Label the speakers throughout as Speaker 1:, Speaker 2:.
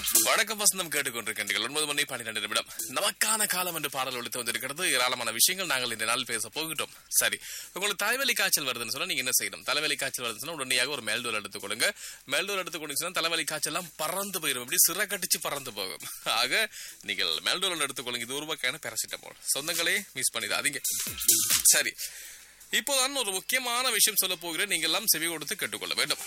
Speaker 1: வணக்கம் வசந்தம் கேட்டுக்கொண்டிருக்கின்றீர்கள் ஒன்பது மணி பன்னிரண்டு நிமிடம் நமக்கான காலம் என்று பாடல் ஒழித்து வந்திருக்கிறது ஏராளமான விஷயங்கள் நாங்கள் இந்த நாள் பேச போகிட்டோம் சரி உங்களுக்கு தலைவலி காய்ச்சல் வருதுன்னு சொன்னா நீங்க என்ன செய்யணும் தலைவலி காய்ச்சல் வருதுன்னு சொன்னா உடனடியாக ஒரு மேல்டோர் எடுத்துக்கொள்ளுங்க மேல்டோர் எடுத்துக்கொண்டீங்கன்னா தலைவலி காய்ச்சல் எல்லாம் பறந்து போயிடும் இப்படி சிற கட்டிச்சு பறந்து போகும் ஆக நீங்கள் மேல்டோர் எடுத்துக்கொள்ளுங்க இது ஒரு வகையான பேராசிட்டமால் சொந்தங்களே மிஸ் பண்ணிடாதீங்க சரி இப்போதான் ஒரு முக்கியமான விஷயம் சொல்ல போகிறேன் நீங்கள் எல்லாம் செவி கொடுத்து கேட்டுக்கொள்ள வேண்டும்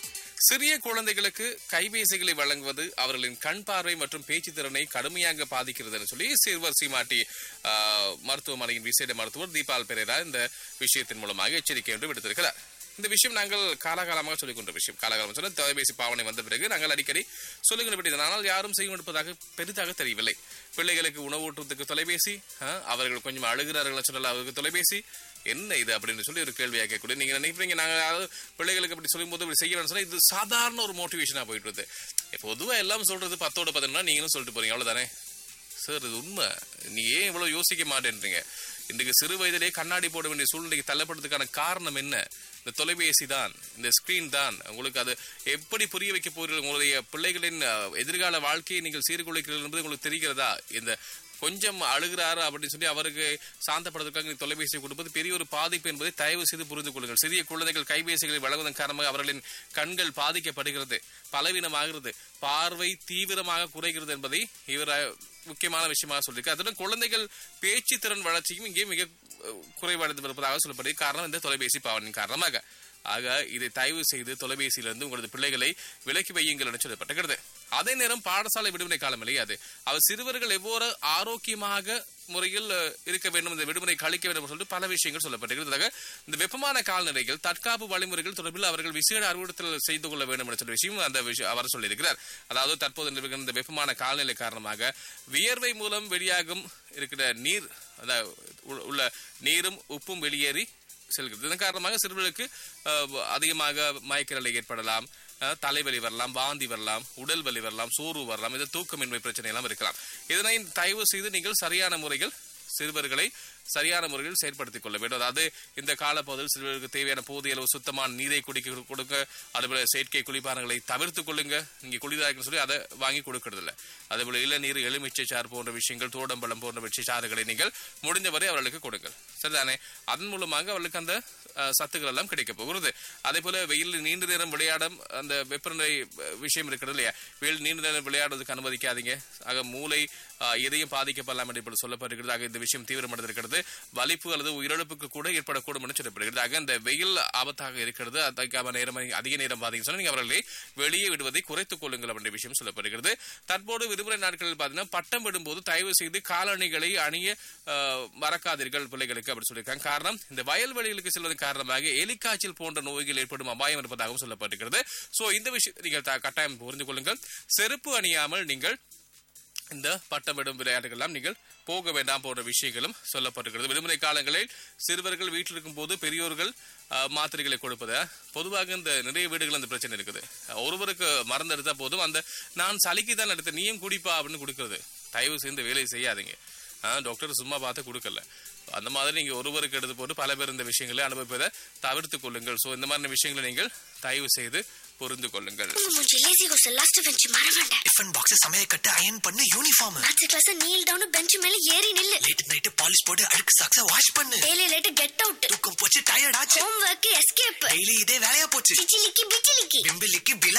Speaker 1: சிறிய குழந்தைகளுக்கு கைபேசிகளை வழங்குவது அவர்களின் கண் பார்வை மற்றும் பேச்சு திறனை கடுமையாக பாதிக்கிறதுன்னு சொல்லி சிறுவர் சீமாட்டி ஆ, மருத்துவமனையின் விசேட மருத்துவர் தீபால் பெரேரா இந்த விஷயத்தின் மூலமாக எச்சரிக்கை ஒன்று விடுத்திருக்கிறார் இந்த விஷயம் நாங்கள் காலகாலமாக சொல்லிக் கொண்ட விஷயம் காலகாலம் சொன்ன தொலைபேசி பாவனை வந்த பிறகு நாங்கள் அடிக்கடி சொல்லுகிற விட்டது ஆனால் யாரும் செய்ய இருப்பதாக பெரிதாக தெரியவில்லை பிள்ளைகளுக்கு உணவூட்டுறதுக்கு தொலைபேசி ஆ, அவர்கள் கொஞ்சம் அழுகிறார்கள் சொல்லல அவருக்கு தொலைபேசி என்ன இது அப்படின்னு சொல்லி ஒரு கேள்வியாக கேட்கக்கூடிய நீங்க நினைப்பீங்க நாங்க அதாவது பிள்ளைகளுக்கு அப்படி சொல்லும்போது இப்படி செய்யணும்னு சொன்னா இது சாதாரண ஒரு மோட்டிவேஷனா போயிட்டு வருது பொதுவா எல்லாம் சொல்றது பத்தோட பதினொன்னா நீங்களும் சொல்லிட்டு போறீங்க அவ்வளவுதானே சார் இது உண்மை நீ ஏன் இவ்வளவு யோசிக்க மாட்டேன்றீங்க இன்றைக்கு சிறு வயதிலே கண்ணாடி போட வேண்டிய சூழ்நிலைக்கு தள்ளப்படுறதுக்கான காரணம் என்ன இந்த தொலைபேசி தான் இந்த ஸ்கிரீன் தான் உங்களுக்கு அது எப்படி புரிய வைக்க போகிறீர்கள் உங்களுடைய பிள்ளைகளின் அஹ், எதிர்கால வாழ்க்கையை நீங்கள் சீர்குலைக்கிறீர்கள் என்பது உங்களுக்கு தெரிகிறதா இந்த கொஞ்சம் அழுகிறாரு அப்படின்னு சொல்லி அவருக்கு சாந்தப்படுவதற்காக நீ தொலைபேசியை கொடுப்பது பெரிய ஒரு பாதிப்பு என்பதை தயவு செய்து புரிந்து கொள்ளுங்கள் சிறிய குழந்தைகள் கைபேசிகளை வழங்குவதன் காரணமாக அவர்களின் கண்கள் பாதிக்கப்படுகிறது பலவீனமாகிறது பார்வை தீவிரமாக குறைகிறது என்பதை இவர் அஹ், முக்கியமான விஷயமாக சொல்லியிருக்கு அதுடன் குழந்தைகள் பேச்சு திறன் வளர்ச்சியும் இங்கே மிக அஹ், குறைவடைந்து இருப்பதாக சொல்லப்படுகிறது காரணம் இந்த தொலைபேசி பாவனின் காரணமாக ஆக இதை தயவு செய்து தொலைபேசியிலிருந்து உங்களது பிள்ளைகளை விலக்கி வையுங்கள் என்று சொல்லப்பட்டிருக்கிறது அதே நேரம் பாடசாலை விடுமுறை காலம் இல்லையா அது அவர் சிறுவர்கள் எவ்வாறு ஆரோக்கியமாக முறையில் அஹ், இருக்க வேண்டும் இந்த விடுமுறை கழிக்க வேண்டும் என்று சொல்லிட்டு பல விஷயங்கள் சொல்லப்பட்டிருக்கிறது ஆக, இந்த வெப்பமான காலநிலைகள் தற்காப்பு வழிமுறைகள் தொடர்பில் அவர்கள் விசேட அறிவுறுத்தல் செய்து கொள்ள வேண்டும் என்ற சொல்ல விஷயம் அந்த விஷயம் அவர் சொல்லியிருக்கிறார் அதாவது தற்போது நிலவுகிற இந்த வெப்பமான காலநிலை காரணமாக வியர்வை மூலம் வெளியாகும் இருக்கிற நீர் அதாவது உள்ள- உள்ள நீரும் உப்பும் வெளியேறி செல்கிறது இதன் காரணமாக சிறுவர்களுக்கு அஹ், அதிகமாக மயக்க நிலை ஏற்படலாம் அஹ், தலைவலி வரலாம் வாந்தி வரலாம் உடல் வலி வரலாம் சோர்வு வரலாம் இது தூக்கமின்மை பிரச்சனை எல்லாம் இருக்கலாம் இதனை தயவு செய்து நீங்கள் சரியான முறையில் சிறுவர்களை சரியான முறையில் செயற்படுத்திக் கொள்ள வேண்டும் அதாவது இந்த காலப்பகுதியில் சிறுவர்களுக்கு தேவையான போதிய அளவு சுத்தமான நீரை குடிக்க கொடுங்க அதுபோல செயற்கை குளிப்பானங்களை தவிர்த்து கொள்ளுங்க நீங்க குளிராக சொல்லி அதை வாங்கி கொடுக்கறது இல்ல அதேபோல இளநீர் எலுமிச்சை சாறு போன்ற விஷயங்கள் தோடம்பழம் போன்ற வெற்றி சாறுகளை நீங்கள் முடிந்தவரை அவர்களுக்கு கொடுங்கள் சரிதானே அதன் மூலமாக அவர்களுக்கு அந்த அஹ், சத்துக்கள் எல்லாம் கிடைக்க போகிறது அதே போல வெயில் நீண்ட நேரம் விளையாடும் அந்த வெப்பநிலை அஹ், விஷயம் இருக்கிறது இல்லையா வெயில் நீண்ட நேரம் விளையாடுவதற்கு அனுமதிக்காதீங்க ஆக மூளை அஹ், எதையும் பாதிக்கப்படலாம் என்று இப்படி சொல்லப்படுகிறது ஆக இந்த விஷயம் தீவிரமடைந்திருக்கிறது வலிப்பு அல்லது உயிரிழப்புக்கு கூட ஏற்படக்கூடும் என்று சொல்லப்படுகிறது ஆக இந்த வெயில் ஆபத்தாக இருக்கிறது அதுக்கான நேரம் அதிக நேரம் பாத்தீங்கன்னு சொன்னா நீங்க அவர்களை வெளியே விடுவதை குறைத்துக் கொள்ளுங்கள் என்ற விஷயம் சொல்லப்படுகிறது தற்போது விடுமுறை நாட்களில் பார்த்தீங்கன்னா பட்டம் விடும்போது தயவு செய்து காலணிகளை அணிய அஹ், மறக்காதீர்கள் பிள்ளைகளுக்கு அப்படி சொல்லியிருக்காங்க காரணம் இந்த வயல்வெளிகளுக்கு செல்வதன் காரணமாக எலிக்காய்ச்சல் போன்ற நோய்கள் ஏற்படும் அபாயம் இருப்பதாகவும் சொல்லப்பட்டிருக்கிறது சோ இந்த விஷயத்தை நீங்கள் த- கட்டாயம் புரிந்து கொள்ளுங்கள் செருப்பு அணியாமல் நீங்கள் இந்த பட்டமிடும் விளையாட்டுகள் எல்லாம் நீங்கள் போக வேண்டாம் போன்ற விஷயங்களும் சொல்லப்பட்டிருக்கிறது விடுமுறை காலங்களில் சிறுவர்கள் வீட்டில் இருக்கும் போது பெரியோர்கள் அஹ், மாத்திரைகளை கொடுப்பத பொதுவாக இந்த நிறைய வீடுகள் அந்த பிரச்சனை இருக்குது அஹ், ஒருவருக்கு மருந்து எடுத்தா போதும் அந்த நான் சளிக்கு தான் எடுத்தேன் நீயும் குடிப்பா அப்படின்னு கொடுக்கறது தயவு செய்து வேலையை செய்யாதீங்க அஹ், டாக்டர் சும்மா பார்த்து கொடுக்கல அந்த மாதிரி நீங்க ஒருவருக்கு எடுத்து போட்டு பல பேர் இந்த விஷயங்களை அனுபவிப்பதை தவிர்த்துக் கொள்ளுங்கள் சோ இந்த மாதிரி விஷயங்களை நீங்கள் தயவு செய்து புரிந்து கொள்ளுங்கள்
Speaker 2: மூஞ்சி லேசி கோஸ் லாஸ்ட் பெஞ்ச் மறவேண்ட
Speaker 3: டிஃபன் பாக்ஸ் சமைய கட்டு அயன் பண்ணு யூனிஃபார்ம்
Speaker 2: அடுத்த கிளாஸ் நீல் டவுன் பெஞ்ச் மேல ஏறி நில்லு
Speaker 3: லேட் நைட் பாலிஷ் போட்டு அழுக்கு சாக்ஸ வாஷ் பண்ணு
Speaker 2: டெய்லி லேட் கெட் அவுட்
Speaker 3: தூக்கம் போச்சு டயர்ட் ஆச்சு
Speaker 2: ஹோம் ஒர்க் எஸ்கேப்
Speaker 3: டெய்லி இதே வேலையா போச்சு
Speaker 2: சிச்சிலிக்கி பிச்சிலிக்கி
Speaker 3: பிம்பிலிக்கு பில